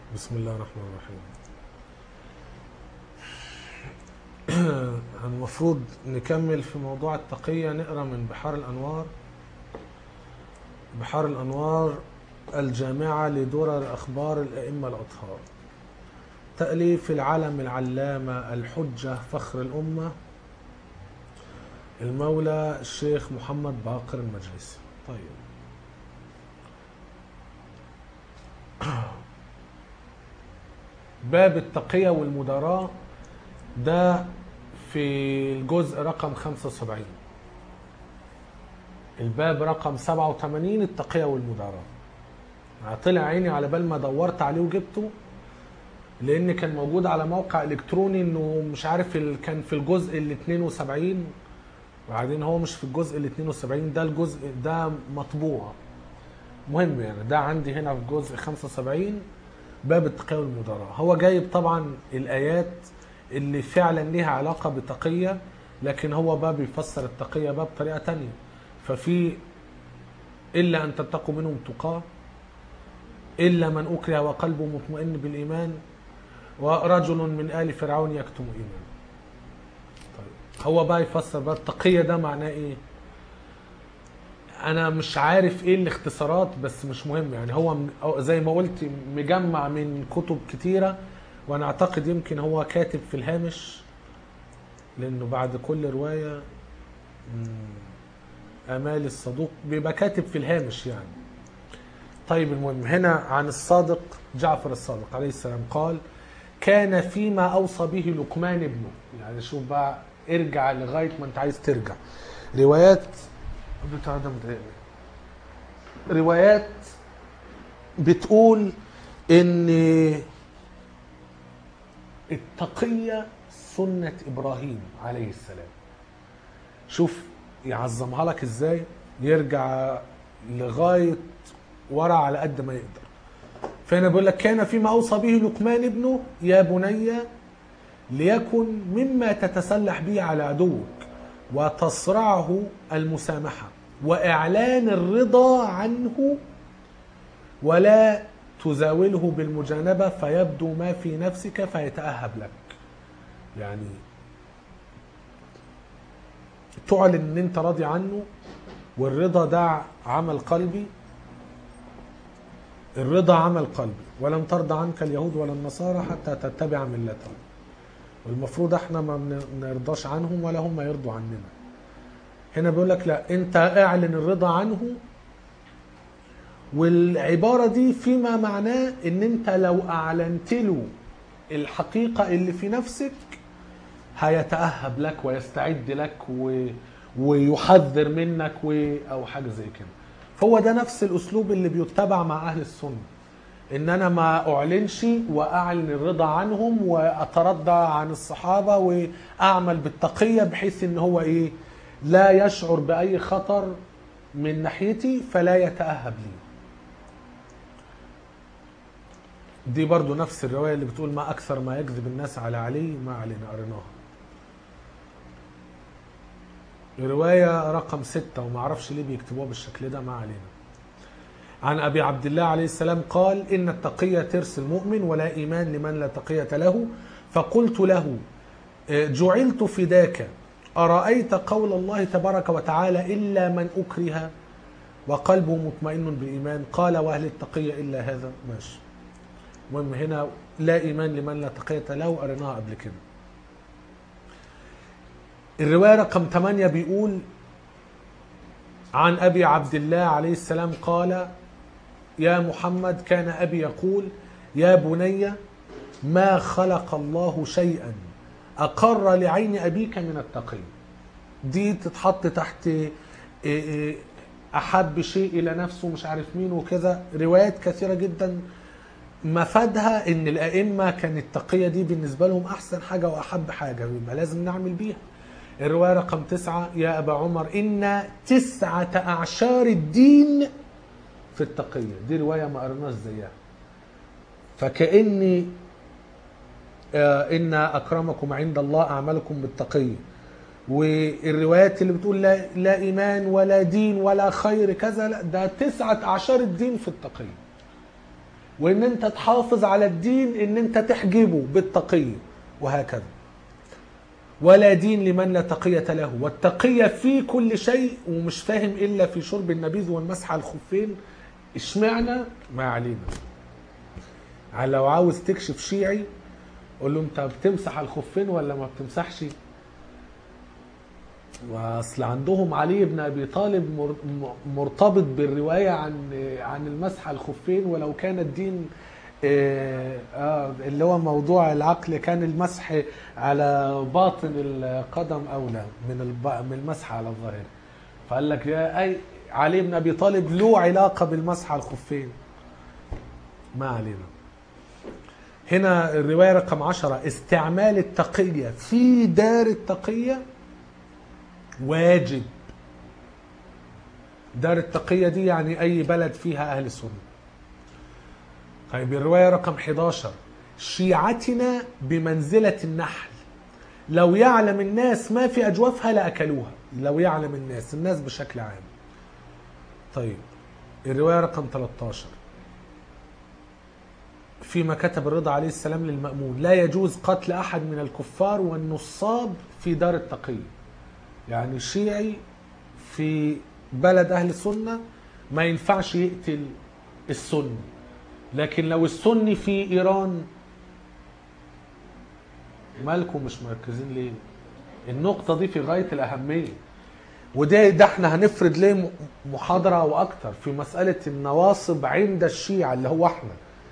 بسم الله الرحمن الرحيم المفروض نكمل في موضوع التقية نقرأ من بحار الأنوار بحار الأنوار الجامعة لدرر أخبار الأئمة الأطهار تأليف العلم العلامة الحجة فخر الأمة المولى الشيخ محمد باقر المجلسي طيب باب التقية والمداراة ده في الجزء رقم 75 الباب رقم 87 التقية والمداراة طلع عيني على بال ما دورت عليه وجبته لان كان موجود على موقع الكتروني انه مش عارف ال- كان في الجزء ال 72 وبعدين هو مش في الجزء ال 72 ده الجزء ده مطبوع مهم يعني ده عندي هنا في جزء 75 باب التقية والمداراة هو جايب طبعا الآيات اللي فعلا ليها علاقة بالتقية لكن هو باب بيفسر التقية باب بطريقة تانية ففي إلا أن تتقوا منهم تقاه إلا من أكره وقلبه مطمئن بالإيمان ورجل من آل فرعون يكتم إيمانه طيب هو بقى يفسر بقى التقية ده معناه إيه انا مش عارف ايه الاختصارات بس مش مهم يعني هو م- أو زي ما قلت مجمع من كتب كتيرة وانا اعتقد يمكن هو كاتب في الهامش لانه بعد كل رواية مم، امال الصدوق بيبقى كاتب في الهامش يعني طيب المهم هنا عن الصادق جعفر الصادق عليه السلام قال كان فيما اوصى به لقمان ابنه يعني شوف بقى ارجع لغايه ما انت عايز ترجع روايات بتاع ده مضايقني روايات بتقول ان التقية سنة ابراهيم عليه السلام شوف يعظمها لك ازاي يرجع لغاية ورا على قد ما يقدر فهنا بيقول لك كان فيما اوصى به لقمان ابنه يا بني ليكن مما تتسلح به على عدوك وتصرعه المسامحة وإعلان الرضا عنه ولا تزاوله بالمجانبة فيبدو ما في نفسك فيتأهب لك يعني تعلن ان انت راضي عنه والرضا ده عمل قلبي الرضا عمل قلبي ولن ترضى عنك اليهود ولا النصارى حتى تتبع ملتهم والمفروض احنا ما بن- بنرضاش عنهم ولا هم يرضوا عننا هنا بيقول لك لا انت اعلن الرضا عنه والعبارة دي فيما معناه ان انت لو اعلنت له الحقيقة اللي في نفسك هيتأهب لك ويستعد لك و... ويحذر منك و... او حاجة زي كده فهو ده نفس الاسلوب اللي بيتبع مع اهل السنة ان انا ما اعلنش واعلن الرضا عنهم واترضى عن الصحابه واعمل بالتقيه بحيث ان هو ايه لا يشعر باي خطر من ناحيتي فلا يتاهب لي دي برضو نفس الروايه اللي بتقول ما اكثر ما يكذب الناس على علي ما علينا قريناها روايه رقم ستة وما اعرفش ليه بيكتبوها بالشكل ده ما علينا عن ابي عبد الله عليه السلام قال ان التقية ترس المؤمن ولا ايمان لمن لا تقية له فقلت له آه، جعلت فداك ارايت قول الله تبارك وتعالى الا من اكره وقلبه مطمئن بالايمان قال واهل التقية الا هذا ماشي المهم هنا لا ايمان لمن لا تقية له قريناها قبل كده الرواية رقم 8 بيقول عن ابي عبد الله عليه السلام قال يا محمد كان ابي يقول يا بني ما خلق الله شيئا اقر لعين ابيك من التقي دي تتحط تحت إيه إيه احب شيء الى نفسه مش عارف مين وكذا روايات كثيره جدا مفادها ان الائمه كانت التقيه دي بالنسبه لهم احسن حاجه واحب حاجه يبقى لازم نعمل بيها الروايه رقم تسعة يا ابا عمر ان تسعه اعشار الدين في التقية دي رواية ما قرناش زيها فكأني آه، إن أكرمكم عند الله أعمالكم بالتقية والروايات اللي بتقول لا, لا إيمان ولا دين ولا خير كذا لا ده تسعة أعشار الدين في التقية وان انت تحافظ على الدين ان انت تحجبه بالتقية وهكذا ولا دين لمن لا تقية له والتقية في كل شيء ومش فاهم إلا في شرب النبيذ والمسح على الخفين اشمعنى ما علينا يعني لو عاوز تكشف شيعي قول له انت بتمسح على الخفين ولا ما بتمسحش واصل عندهم علي بن ابي طالب مر- م- مرتبط بالروايه عن عن المسح على الخفين ولو كان الدين آه آه، اللي هو موضوع العقل كان المسح على باطن القدم اولى من الب- من المسح على الظاهر فقال لك يا اي علي بن ابي طالب له علاقه بالمسح على الخفين ما علينا هنا الروايه رقم عشرة استعمال التقيه في دار التقيه واجب دار التقية دي يعني أي بلد فيها أهل السنة طيب الرواية رقم 11 شيعتنا بمنزلة النحل لو يعلم الناس ما في أجوافها لأكلوها لو يعلم الناس الناس بشكل عام طيب الرواية رقم 13 فيما كتب الرضا عليه السلام للمأمون لا يجوز قتل أحد من الكفار والنصاب في دار التقية يعني شيعي في بلد اهل السنه ما ينفعش يقتل السني لكن لو السني في ايران مالكم مش مركزين ليه النقطه دي في غايه الاهميه وده ده احنا هنفرد ليه م- محاضره او اكتر في مساله النواصب عند الشيعه اللي هو احنا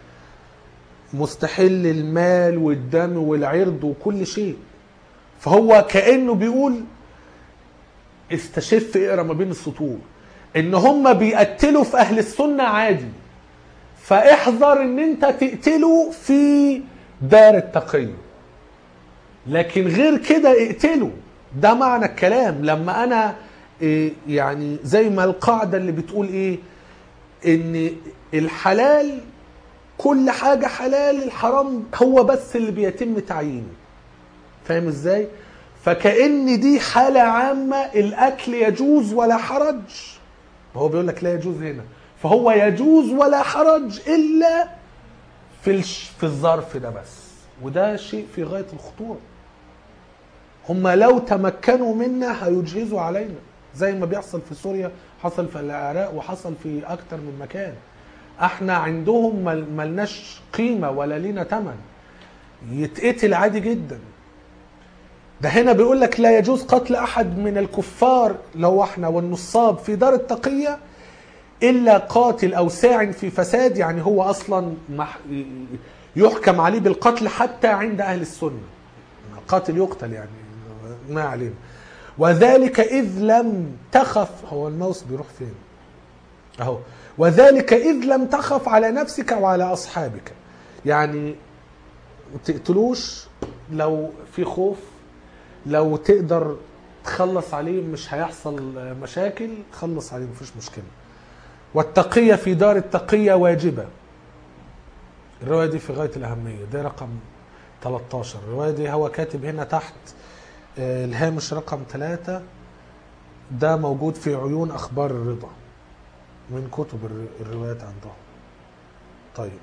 مستحل المال والدم والعرض وكل شيء فهو كانه بيقول استشف اقرا ما بين السطور ان هم بيقتلوا في اهل السنه عادي فاحذر ان انت تقتله في دار التقيه لكن غير كده اقتله ده معنى الكلام لما انا إيه، يعني زي ما القاعده اللي بتقول ايه ان الحلال كل حاجه حلال الحرام هو بس اللي بيتم تعيينه فاهم ازاي فكأن دي حالة عامة الأكل يجوز ولا حرج هو بيقول لك لا يجوز هنا فهو يجوز ولا حرج إلا في الش... في الظرف ده بس وده شيء في غاية الخطورة هم لو تمكنوا منا هيجهزوا علينا زي ما بيحصل في سوريا حصل في العراق وحصل في أكتر من مكان احنا عندهم مل- ملناش قيمة ولا لينا تمن يتقتل عادي جدا ده هنا بيقول لك لا يجوز قتل احد من الكفار لو احنا والنصاب في دار التقيه الا قاتل او ساع في فساد يعني هو اصلا مح- يحكم عليه بالقتل حتى عند اهل السنه قاتل يقتل يعني ما علينا وذلك اذ لم تخف هو الماوس بيروح فين اهو وذلك اذ لم تخف على نفسك وعلى اصحابك يعني ما تقتلوش لو في خوف لو تقدر تخلص عليه مش هيحصل مشاكل خلص عليه مفيش مشكله والتقية في دار التقية واجبة الرواية دي في غاية الأهمية ده رقم 13 الرواية دي هو كاتب هنا تحت آه، الهامش رقم 3 ده موجود في عيون أخبار الرضا من كتب الر- الروايات عندهم طيب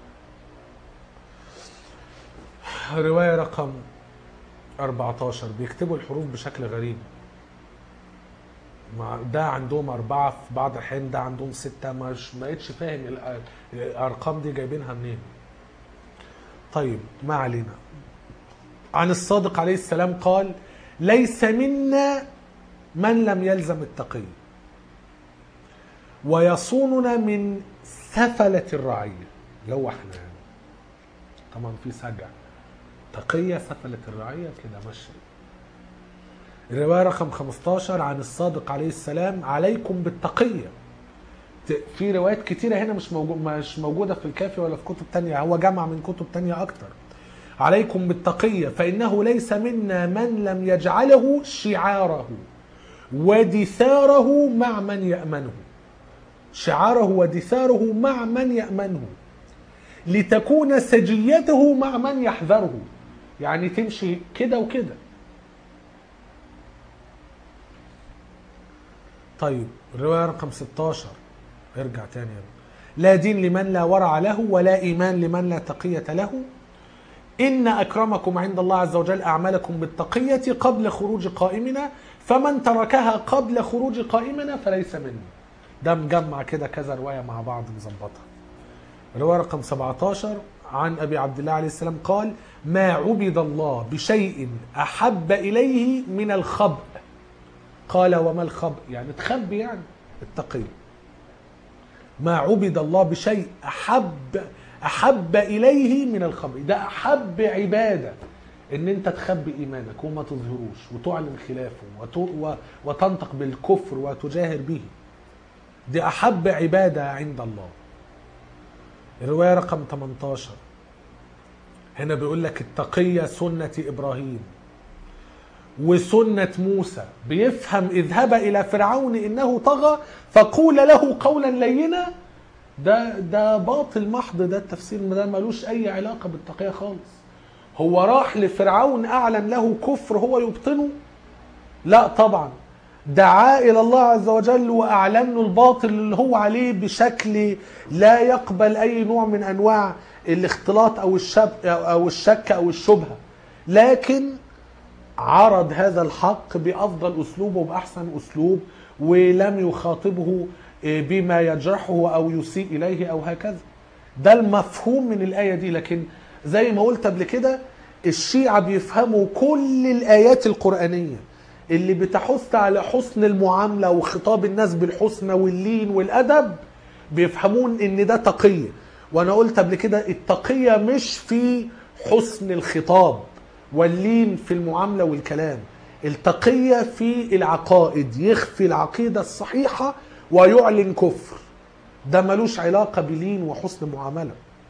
رواية رقم 14 بيكتبوا الحروف بشكل غريب مع ده عندهم أربعة في بعض الأحيان ده عندهم ستة مش ما بقتش فاهم الأ- الأرقام دي جايبينها منين طيب ما علينا عن الصادق عليه السلام قال ليس منا من لم يلزم التقي ويصوننا من سفلة الرعية لو احنا يعني طبعا في سجع تقية سفلة الرعية كده ماشي الرواية رقم 15 عن الصادق عليه السلام عليكم بالتقية ت- في روايات كتيرة هنا مش موجود مش موجودة في الكافي ولا في كتب تانية هو جمع من كتب تانية أكتر عليكم بالتقية فإنه ليس منا من لم يجعله شعاره ودثاره مع من يأمنه شعاره ودثاره مع من يأمنه لتكون سجيته مع من يحذره يعني تمشي كده وكده طيب الرواية رقم 16 ارجع تاني يا ابني. لا دين لمن لا ورع له ولا إيمان لمن لا تقية له إن أكرمكم عند الله عز وجل أعمالكم بالتقية قبل خروج قائمنا فمن تركها قبل خروج قائمنا فليس مني ده مجمع كده كذا رواية مع بعض مظبطها رواية رقم 17 عن أبي عبد الله عليه السلام قال ما عبد الله بشيء أحب إليه من الخبء قال وما الخبء يعني تخبي يعني التقي ما عبد الله بشيء أحب أحب إليه من الخبء ده أحب عبادة إن أنت تخبي إيمانك وما تظهروش وتعلن خلافه وت... و... وتنطق بالكفر وتجاهر به دي أحب عبادة عند الله الرواية رقم 18 هنا بيقول لك التقية سنة إبراهيم وسنة موسى بيفهم اذهب إلى فرعون إنه طغى فقول له قولا لينا ده ده باطل محض ده التفسير ده ملوش أي علاقة بالتقية خالص هو راح لفرعون أعلن له كفر هو يبطنه لا طبعا دعا الى الله عز وجل واعلن له الباطل اللي هو عليه بشكل لا يقبل اي نوع من انواع الاختلاط او الشب او الشك او الشبهه لكن عرض هذا الحق بافضل اسلوب وباحسن اسلوب ولم يخاطبه بما يجرحه او يسيء اليه او هكذا ده المفهوم من الايه دي لكن زي ما قلت قبل كده الشيعه بيفهموا كل الايات القرانيه اللي بتحث على حسن المعامله وخطاب الناس بالحسنى واللين والادب بيفهمون ان ده تقيه وانا قلت قبل كده التقيه مش في حسن الخطاب واللين في المعامله والكلام التقيه في العقائد يخفي العقيده الصحيحه ويعلن كفر ده ملوش علاقه بلين وحسن معامله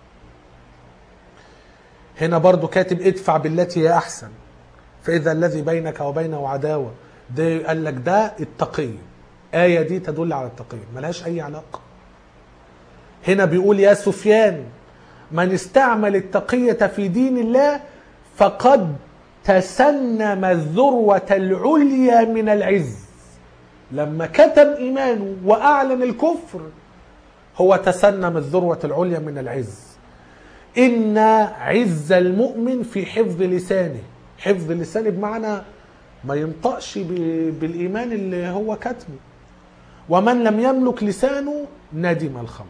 هنا برضو كاتب ادفع بالتي هي احسن فإذا الذي بينك وبينه عداوة ده قال لك ده التقية آية دي تدل على التقية ملهاش أي علاقة هنا بيقول يا سفيان من استعمل التقية في دين الله فقد تسنم الذروة العليا من العز لما كتم إيمانه وأعلن الكفر هو تسنم الذروة العليا من العز إن عز المؤمن في حفظ لسانه حفظ اللسان بمعنى ما ينطقش بالايمان اللي هو كتمه ومن لم يملك لسانه ندم الخمر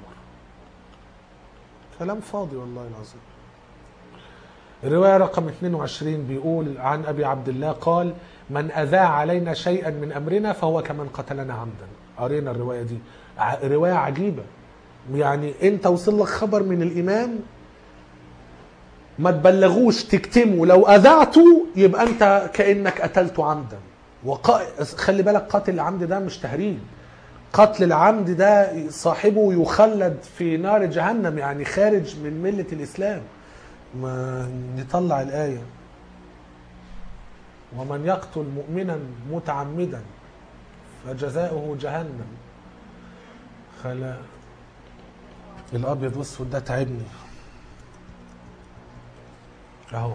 كلام فاضي والله العظيم الرواية رقم 22 بيقول عن أبي عبد الله قال من أذاع علينا شيئا من أمرنا فهو كمن قتلنا عمدا قرينا الرواية دي رواية عجيبة يعني أنت وصل لك خبر من الإمام ما تبلغوش تكتمه لو اذعته يبقى انت كانك قتلته عمدا وق... خلي بالك قتل العمد ده مش تهريج قتل العمد ده صاحبه يخلد في نار جهنم يعني خارج من ملة الإسلام ما نطلع الآية ومن يقتل مؤمنا متعمدا فجزاؤه جهنم خلا الأبيض والأسود ده تعبني اهو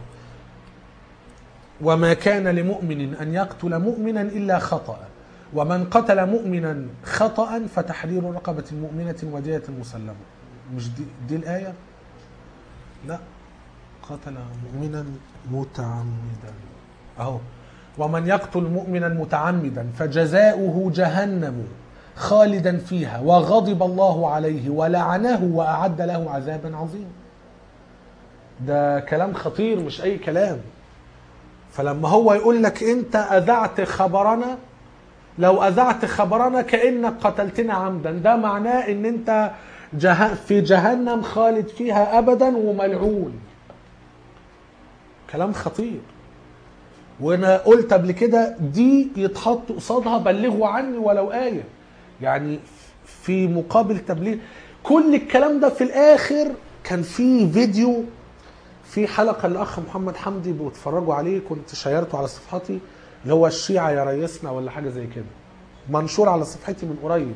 وما كان لمؤمن ان يقتل مؤمنا الا خطأ ومن قتل مؤمنا خطأ فتحرير رقبة مؤمنة ودية مسلمة مش دي, دي الآية لا قتل مؤمنا متعمدا اهو ومن يقتل مؤمنا متعمدا فجزاؤه جهنم خالدا فيها وغضب الله عليه ولعنه واعد له عذابا عظيما ده كلام خطير مش اي كلام فلما هو يقول لك انت اذعت خبرنا لو اذعت خبرنا كانك قتلتنا عمدا ده معناه ان انت جه في جهنم خالد فيها ابدا وملعون كلام خطير وانا قلت قبل كده دي يتحط قصادها بلغوا عني ولو ايه يعني في مقابل تبليغ كل الكلام ده في الاخر كان في فيديو في حلقه الاخ محمد حمدي بتفرجوا عليه كنت شيرته على صفحتي اللي هو الشيعة يا ريسنا ولا حاجه زي كده منشور على صفحتي من قريب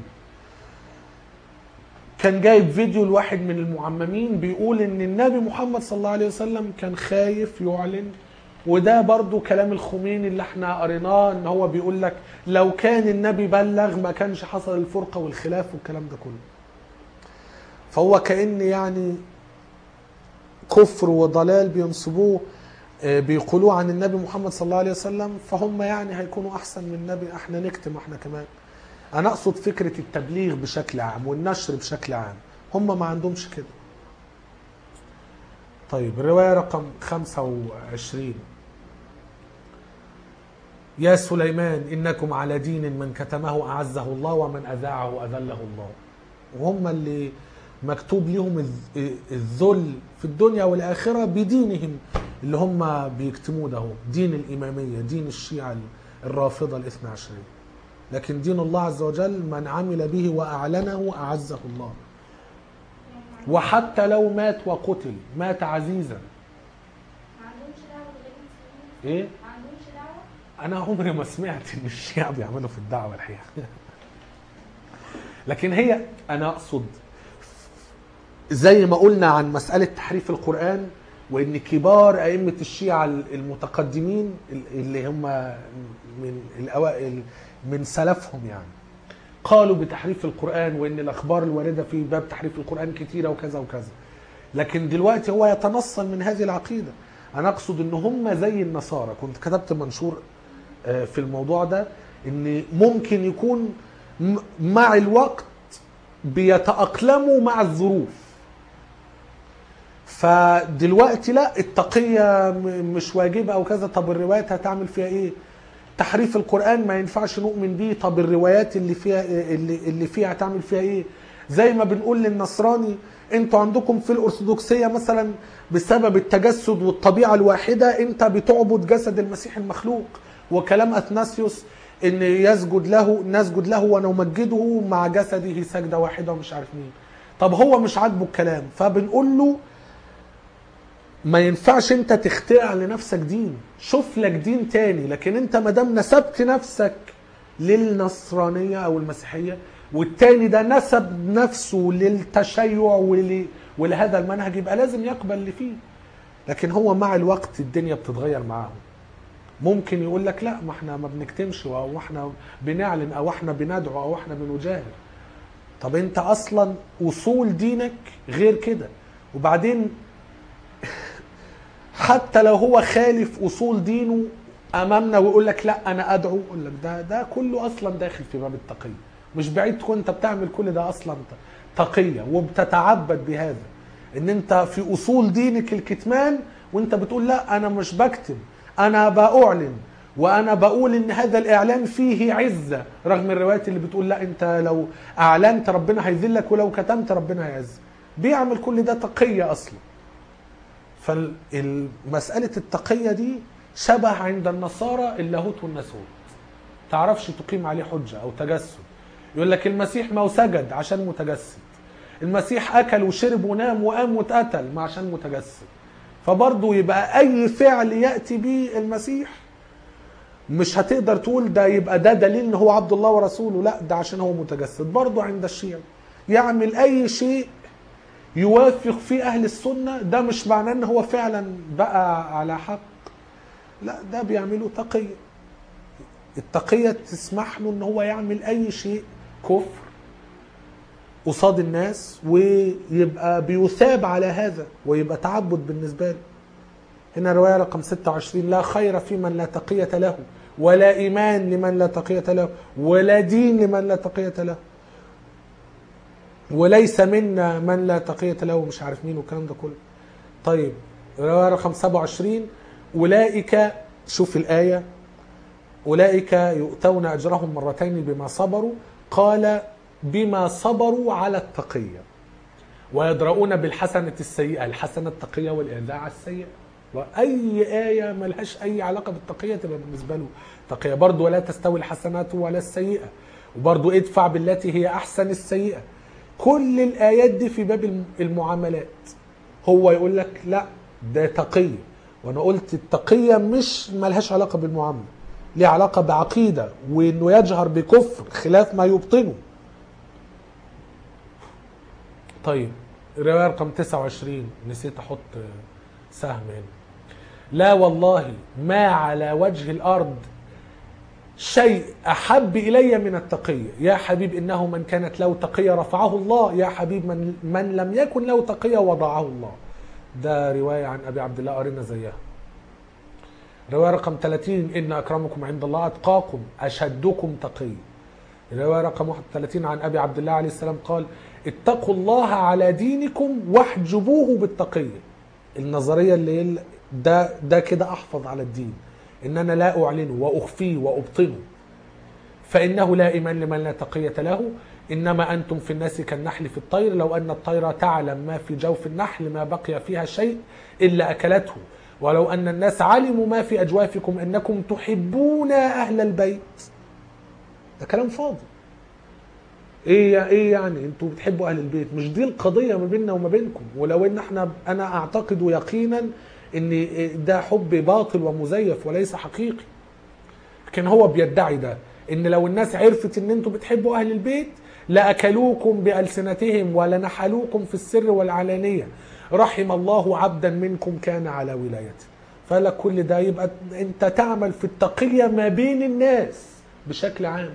كان جايب فيديو لواحد من المعممين بيقول ان النبي محمد صلى الله عليه وسلم كان خايف يعلن وده برضو كلام الخميني اللي احنا قريناه ان هو بيقول لك لو كان النبي بلغ ما كانش حصل الفرقه والخلاف والكلام ده كله فهو كأن يعني كفر وضلال بينسبوه آه، بيقولوه عن النبي محمد صلى الله عليه وسلم فهم يعني هيكونوا احسن من النبي احنا نكتم احنا كمان انا اقصد فكره التبليغ بشكل عام والنشر بشكل عام هم ما عندهمش كده طيب الروايه رقم 25 يا سليمان انكم على دين من كتمه اعزه الله ومن اذاعه اذله الله وهم اللي مكتوب لهم الذ- الذل في الدنيا والاخره بدينهم اللي هم بيكتموه ده هو دين الاماميه دين الشيعه الرافضه الاثنى عشريه لكن دين الله عز وجل من عمل به واعلنه اعزه الله وحتى لو مات وقتل مات عزيزا ما عندهمش دعوه بالغير المسلمين ايه ما عندهمش دعوه انا عمري ما سمعت ان الشيعة بيعملوا في الدعوة الحقيقة لكن هي انا اقصد زي ما قلنا عن مسألة تحريف القرآن وان كبار ائمة الشيعة المتقدمين اللي هم من الاوائل من سلفهم يعني قالوا بتحريف القرآن وان الاخبار الواردة في باب تحريف القرآن كتيرة وكذا وكذا لكن دلوقتي هو يتنصل من هذه العقيدة انا اقصد ان هم زي النصارى كنت كتبت منشور آه، في الموضوع ده ان ممكن يكون م- مع الوقت بيتأقلموا مع الظروف فدلوقتي لا التقية م- مش واجبة او كذا طب الروايات هتعمل فيها ايه تحريف القرآن ما ينفعش نؤمن بيه طب الروايات اللي فيها اللي, اللي فيها هتعمل فيها ايه زي ما بنقول للنصراني انتوا عندكم في الارثوذكسيه مثلا بسبب التجسد والطبيعه الواحده انت بتعبد جسد المسيح المخلوق وكلام اثناسيوس ان يسجد له نسجد له ونمجده مع جسده سجده واحده ومش عارف مين طب هو مش عاجبه الكلام فبنقول له ما ينفعش انت تخترع لنفسك دين شوف لك دين تاني لكن انت ما دام نسبت نفسك للنصرانيه او المسيحيه والتاني ده نسب نفسه للتشيع ول- ولهذا المنهج يبقى لازم يقبل اللي فيه لكن هو مع الوقت الدنيا بتتغير معاهم ممكن يقول لك لا ما احنا ما بنكتمش او احنا بنعلن او احنا بندعو او احنا بنجاهر طب انت اصلا اصول دينك غير كده وبعدين حتى لو هو خالف اصول دينه امامنا ويقول لك لا انا ادعو يقول لك ده ده كله اصلا داخل في باب التقيه مش بعيد تكون انت بتعمل كل ده اصلا تقيه وبتتعبد بهذا ان انت في اصول دينك الكتمان وانت بتقول لا انا مش بكتم انا باعلن وانا بقول ان هذا الاعلان فيه عزه رغم الروايات اللي بتقول لا انت لو اعلنت ربنا هيذلك ولو كتمت ربنا هيعزك بيعمل كل ده تقيه اصلا فمسألة التقية دي شبه عند النصارى اللاهوت والناسوت تعرفش تقيم عليه حجة أو تجسد يقول لك المسيح ما هو سجد عشان متجسد المسيح أكل وشرب ونام وقام واتقتل ما عشان متجسد فبرضه يبقى أي فعل يأتي به المسيح مش هتقدر تقول ده يبقى ده دليل ان هو عبد الله ورسوله لا ده عشان هو متجسد برضه عند الشيعة يعمل اي شيء يوافق فيه اهل السنه ده مش معناه ان هو فعلا بقى على حق لا ده بيعملوا تقيه التقيه تسمح له ان هو يعمل اي شيء كفر قصاد الناس ويبقى بيثاب على هذا ويبقى تعبد بالنسبه له هنا روايه رقم 26 لا خير في من لا تقيه له ولا ايمان لمن لا تقيه له ولا دين لمن لا تقيه له وليس منا من لا تقية له مش عارف مين والكلام ده كله طيب رواية رقم 27 أولئك شوف الآية أولئك يؤتون أجرهم مرتين بما صبروا قال بما صبروا على التقية ويدرؤون بالحسنة السيئة الحسنة التقية والإذاعة السيئة وأي آية ملهاش أي علاقة بالتقية تبقى بالنسبة له تقية برضه ولا تستوي الحسنات ولا السيئة وبرضه ادفع بالتي هي أحسن السيئة كل الايات دي في باب المعاملات هو يقول لك لا ده تقيه وانا قلت التقيه مش ملهاش علاقه بالمعامله ليه علاقه بعقيده وانه يجهر بكفر خلاف ما يبطنه طيب روايه رقم 29 نسيت احط سهم هنا لا والله ما على وجه الارض شيء احب الي من التقيه يا حبيب انه من كانت له تقيه رفعه الله يا حبيب من من لم يكن له تقيه وضعه الله ده روايه عن ابي عبد الله قرينا زيها روايه رقم 30 ان اكرمكم عند الله اتقاكم اشدكم تقيه روايه رقم 31 عن ابي عبد الله عليه السلام قال اتقوا الله على دينكم واحجبوه بالتقيه النظريه اللي هي ده ده كده احفظ على الدين ان انا لا اعلنه واخفيه وابطنه فانه لا ايمان لمن لا تقيه له انما انتم في الناس كالنحل في الطير لو ان الطير تعلم ما في جوف النحل ما بقي فيها شيء الا اكلته ولو ان الناس علموا ما في اجوافكم انكم تحبون اهل البيت ده كلام فاضي ايه ايه يعني انتوا بتحبوا اهل البيت مش دي القضيه ما بيننا وما بينكم ولو ان احنا انا اعتقد يقينا ان ده حب باطل ومزيف وليس حقيقي لكن هو بيدعي ده ان لو الناس عرفت ان انتوا بتحبوا اهل البيت لاكلوكم بالسنتهم ولنحلوكم في السر والعلانيه رحم الله عبدا منكم كان على ولايته فلك كل ده يبقى انت تعمل في التقيه ما بين الناس بشكل عام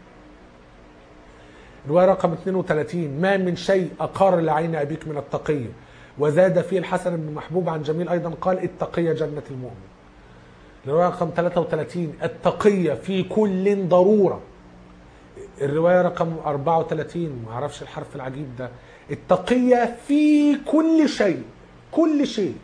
رواية رقم 32 ما من شيء أقر لعين أبيك من التقية وزاد فيه الحسن بن محبوب عن جميل أيضا قال التقية جنة المؤمن الرواية رقم 33 التقية في كل ضرورة الرواية رقم 34 ما اعرفش الحرف العجيب ده التقية في كل شيء كل شيء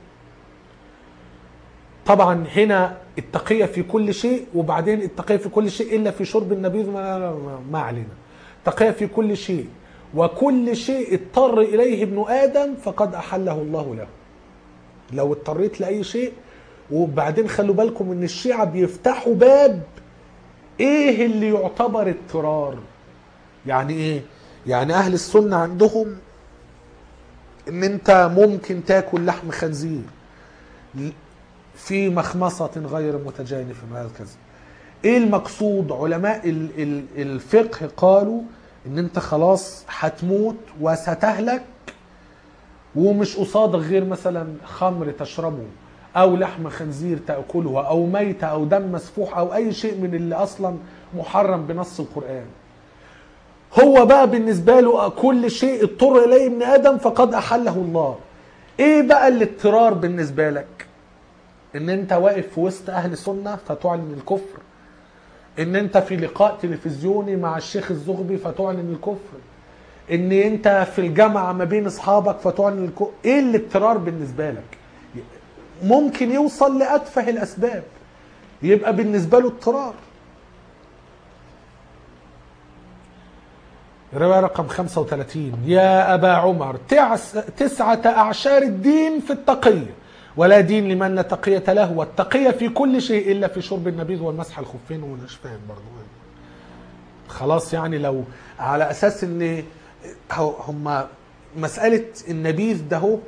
طبعا هنا التقية في كل شيء وبعدين التقية في كل شيء إلا في شرب النبيذ ما, ما- ما علينا تقية في كل شيء وكل شيء اضطر إليه ابن آدم فقد أحله الله له لو اضطريت لأي شيء وبعدين خلوا بالكم ان الشيعة بيفتحوا باب ايه اللي يعتبر اضطرار يعني ايه يعني اهل السنة عندهم ان انت ممكن تاكل لحم خنزير في مخمصة غير متجانفة هكذا ايه المقصود علماء ال- ال- الفقه قالوا ان انت خلاص هتموت وستهلك ومش قصادك غير مثلا خمر تشربه او لحم خنزير تاكله او ميتة او دم مسفوح او اي شيء من اللي اصلا محرم بنص القران هو بقى بالنسبه له كل شيء اضطر اليه ابن ادم فقد احله الله ايه بقى الاضطرار بالنسبه لك ان انت واقف في وسط اهل سنه فتعلن الكفر ان انت في لقاء تلفزيوني مع الشيخ الزغبي فتعلن الكفر ان انت في الجامعه ما بين اصحابك فتعلن الكفر ايه الاضطرار بالنسبه لك ممكن يوصل لاتفه الاسباب يبقى بالنسبه له اضطرار رواية رقم 35 يا أبا عمر تعس تسعة أعشار الدين في التقية ولا دين لمن لا تقية له والتقية في كل شيء إلا في شرب النبيذ والمسح الخفين ومش فاهم برضه خلاص يعني لو على أساس إن هو- هم مسألة النبيذ ده هو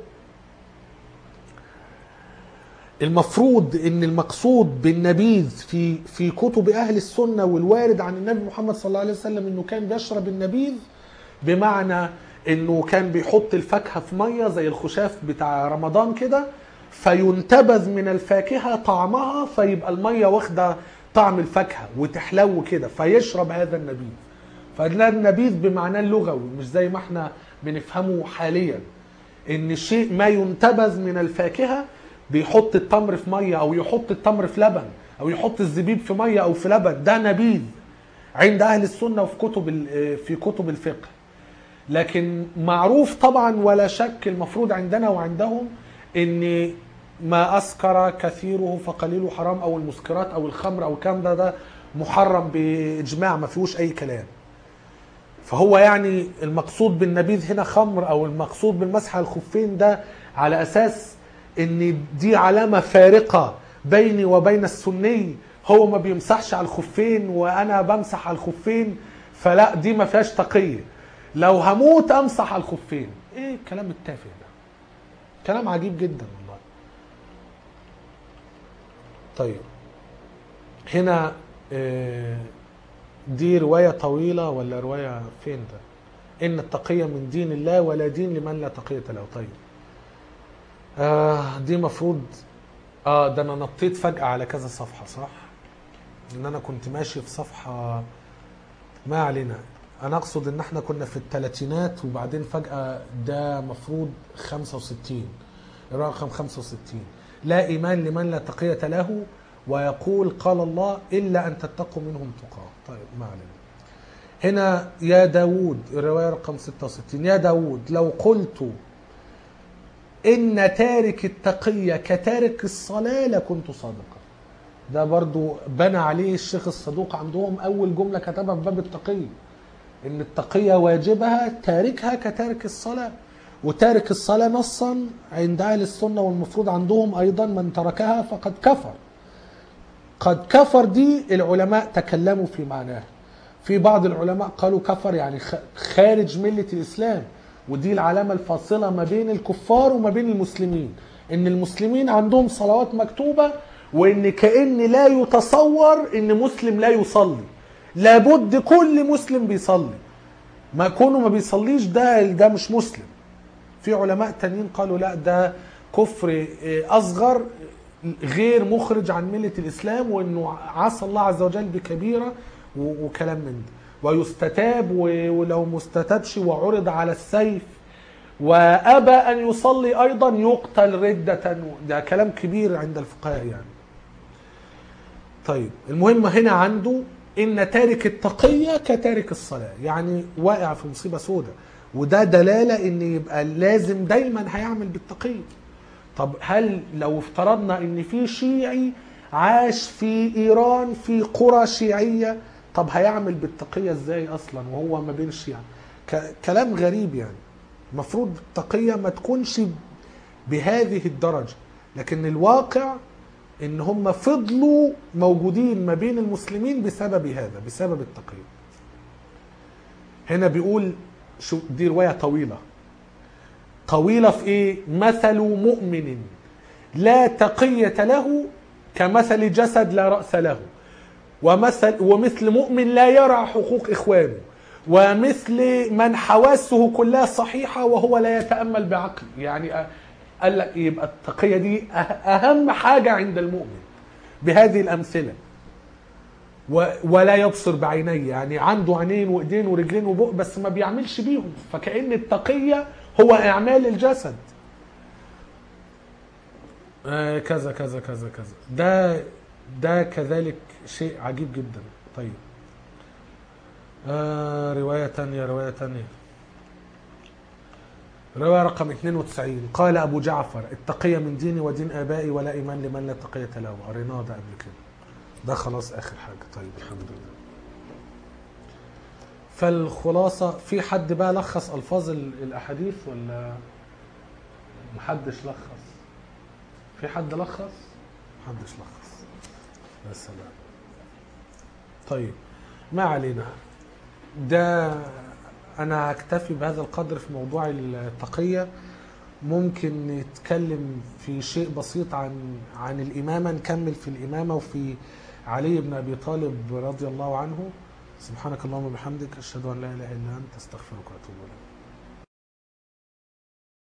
المفروض ان المقصود بالنبيذ في في كتب اهل السنه والوارد عن النبي محمد صلى الله عليه وسلم انه كان بيشرب النبيذ بمعنى انه كان بيحط الفاكهه في ميه زي الخشاف بتاع رمضان كده فينتبذ من الفاكهه طعمها فيبقى الميه واخده طعم الفاكهه وتحلو كده فيشرب هذا النبيذ فده النبيذ بمعناه اللغوي مش زي ما احنا بنفهمه حاليا ان الشيء ما ينتبذ من الفاكهه بيحط التمر في ميه او يحط التمر في لبن او يحط الزبيب في ميه او في لبن ده نبيذ عند اهل السنه وفي كتب ال- في كتب الفقه لكن معروف طبعا ولا شك المفروض عندنا وعندهم ان ما اسكر كثيره فقليله حرام او المسكرات او الخمر او الكلام ده ده محرم باجماع ما فيهوش اي كلام فهو يعني المقصود بالنبيذ هنا خمر او المقصود بالمسح على الخفين ده على اساس ان دي علامه فارقه بيني وبين السني هو ما بيمسحش على الخفين وانا بمسح على الخفين فلا دي ما فيهاش تقيه لو هموت امسح على الخفين ايه الكلام التافه ده كلام عجيب جدا والله طيب هنا آه، دي رواية طويلة ولا رواية فين ده إن التقية من دين الله ولا دين لمن لا تقية له طيب آه دي مفروض اه ده انا نطيت فجأة على كذا صفحة صح ان انا كنت ماشي في صفحه ما علينا انا اقصد ان احنا كنا في الثلاثينات وبعدين فجاه ده مفروض 65 رقم 65 لا ايمان لمن لا تقيه له ويقول قال الله الا ان تتقوا منهم تقاه طيب ما علينا هنا يا داود الروايه رقم 66 يا داود لو قلت ان تارك التقيه كتارك الصلاه لكنت صادقا ده برضو بنى عليه الشيخ الصدوق عندهم اول جمله كتبها في باب التقيه ان التقيه واجبها تاركها كتارك الصلاه وتارك الصلاه نصا عند اهل السنه والمفروض عندهم ايضا من تركها فقد كفر قد كفر دي العلماء تكلموا في معناها في بعض العلماء قالوا كفر يعني خ- خارج مله الاسلام ودي العلامه الفاصله ما بين الكفار وما بين المسلمين ان المسلمين عندهم صلوات مكتوبه وان كان لا يتصور ان مسلم لا يصلي لابد كل مسلم بيصلي ما كونه ما بيصليش ده ده مش مسلم في علماء تانيين قالوا لا ده كفر إيه، اصغر غير مخرج عن مله الاسلام وانه عصى الله عز وجل بكبيره و- وكلام من ده ويستتاب و- ولو ما استتابش وعرض على السيف وابى ان يصلي ايضا يقتل رده ده كلام كبير عند الفقهاء يعني طيب المهم هنا عنده ان تارك التقيه كتارك الصلاه يعني واقع في مصيبه سوداء وده دلاله ان يبقى لازم دايما هيعمل بالتقيه طب هل لو افترضنا ان في شيعي عاش في ايران في قرى شيعيه طب هيعمل بالتقيه ازاي اصلا وهو ما بين الشيعة ك- كلام غريب يعني المفروض التقيه ما تكونش بهذه الدرجه لكن الواقع ان هم فضلوا موجودين ما بين المسلمين بسبب هذا بسبب التقيه هنا بيقول شو دي روايه طويله طويله في ايه مثل مؤمن لا تقيه له كمثل جسد لا راس له ومثل ومثل مؤمن لا يرى حقوق اخوانه ومثل من حواسه كلها صحيحه وهو لا يتامل بعقل يعني أ- قال لك يبقى التقيه دي أه- اهم حاجه عند المؤمن بهذه الامثله و- ولا يبصر بعينيه يعني عنده عينين وايدين ورجلين وبق بس ما بيعملش بيهم فكأن التقية هو اعمال الجسد آه كذا كذا كذا كذا ده ده كذلك شيء عجيب جدا طيب آه رواية تانية رواية تانية رواية رقم 92 قال أبو جعفر التقية من ديني ودين آبائي ولا إيمان لمن لا تقية له قريناه ده قبل كده ده خلاص آخر حاجة طيب الحمد لله فالخلاصة في حد بقى لخص ألفاظ ال- الأحاديث ولا محدش لخص في حد لخص محدش لخص يا سلام طيب ما علينا ده انا هكتفي بهذا القدر في موضوع التقيه ممكن نتكلم في شيء بسيط عن عن الامامه نكمل في الامامه وفي علي بن ابي طالب رضي الله عنه سبحانك اللهم وبحمدك اشهد ان لا اله الا انت استغفرك واتوب اليك